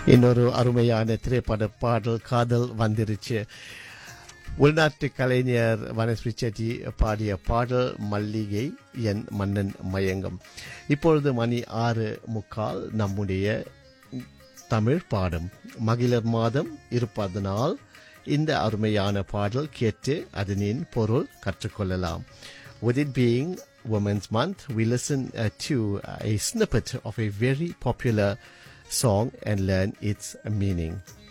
இன்னொரு அருமையான திரைப்பட பாடல் காதல் வந்துருச்சு உள்நாட்டு கலைஞர் வனஸ்ரீ செட்டி பாடிய பாடல் மல்லிகை என் மன்னன் மயங்கம் இப்பொழுது மணி ஆறு முக்கால் நம்முடைய தமிழ் பாடம் மகிழர் மாதம் இருப்பதனால் இந்த அருமையான பாடல் கேட்டு அதனின் பொருள் கற்றுக்கொள்ளலாம் With it being Women's Month, we listen uh, to a snippet of a very popular song and learn its meaning.